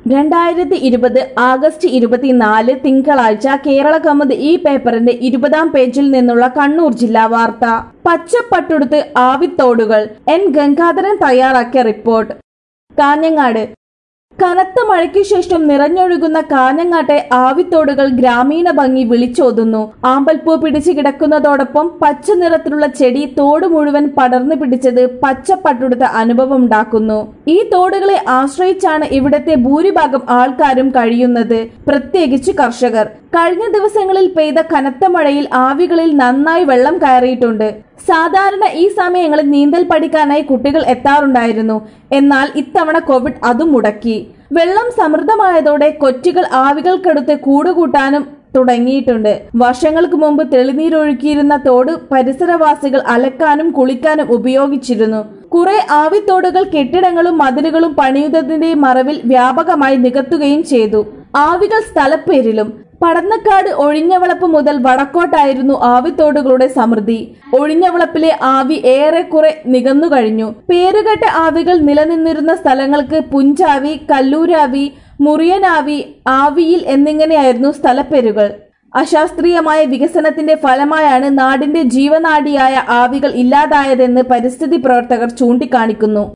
രണ്ടായിരത്തി ഇരുപത് ആഗസ്റ്റ് ഇരുപത്തിനാല് തിങ്കളാഴ്ച കേരള കൗമുദി ഈ പേപ്പറിന്റെ ഇരുപതാം പേജിൽ നിന്നുള്ള കണ്ണൂർ ജില്ലാ വാർത്ത പച്ചപ്പട്ടുടുത്ത് ആവിത്തോടുകൾ എൻ ഗംഗാധരൻ തയ്യാറാക്കിയ റിപ്പോർട്ട് കാഞ്ഞങ്ങാട് കനത്ത മഴയ്ക്കു ശേഷം നിറഞ്ഞൊഴുകുന്ന കാഞ്ഞങ്ങാട്ടെ ആവിത്തോടുകൾ ഗ്രാമീണ ഭംഗി വിളിച്ചോതുന്നു ആമ്പൽപ്പൂ പിടിച്ചു കിടക്കുന്നതോടൊപ്പം പച്ച നിറത്തിലുള്ള ചെടി തോട് മുഴുവൻ പടർന്നു പിടിച്ചത് പച്ച പട്ടുടുത്ത അനുഭവം ഉണ്ടാക്കുന്നു ഈ തോടുകളെ ആശ്രയിച്ചാണ് ഇവിടത്തെ ഭൂരിഭാഗം ആൾക്കാരും കഴിയുന്നത് പ്രത്യേകിച്ച് കർഷകർ കഴിഞ്ഞ ദിവസങ്ങളിൽ പെയ്ത കനത്ത മഴയിൽ ആവികളിൽ നന്നായി വെള്ളം കയറിയിട്ടുണ്ട് സാധാരണ ഈ സമയങ്ങളിൽ നീന്തൽ പഠിക്കാനായി കുട്ടികൾ എത്താറുണ്ടായിരുന്നു എന്നാൽ ഇത്തവണ കോവിഡ് അതും മുടക്കി വെള്ളം സമൃദ്ധമായതോടെ കൊച്ചുകൾ ആവികൾക്കടുത്ത് കൂടുകൂട്ടാനും തുടങ്ങിയിട്ടുണ്ട് വർഷങ്ങൾക്ക് മുമ്പ് തെളിനീരൊഴുക്കിയിരുന്ന തോട് പരിസരവാസികൾ അലക്കാനും കുളിക്കാനും ഉപയോഗിച്ചിരുന്നു കുറെ ആവിത്തോടുകൾ കെട്ടിടങ്ങളും മതിലുകളും പണിയുന്നതിന്റെ മറവിൽ വ്യാപകമായി നികത്തുകയും ചെയ്തു ആവികൾ സ്ഥലപ്പേരിലും പടന്നക്കാട് ഒഴിഞ്ഞവളപ്പ് മുതൽ വടക്കോട്ടായിരുന്നു ആവിത്തോടുകളുടെ സമൃദ്ധി ഒഴിഞ്ഞവളപ്പിലെ ആവി ഏറെക്കുറെ നികന്നു കഴിഞ്ഞു പേരുകെട്ട ആവികൾ നിലനിന്നിരുന്ന സ്ഥലങ്ങൾക്ക് പുഞ്ചാവി കല്ലൂരാവി മുറിയനാവി ആവിയിൽ എന്നിങ്ങനെയായിരുന്നു സ്ഥലപ്പേരുകൾ അശാസ്ത്രീയമായ വികസനത്തിന്റെ ഫലമായാണ് നാടിന്റെ ജീവനാഡിയായ ആവികൾ ഇല്ലാതായതെന്ന് പരിസ്ഥിതി പ്രവർത്തകർ ചൂണ്ടിക്കാണിക്കുന്നു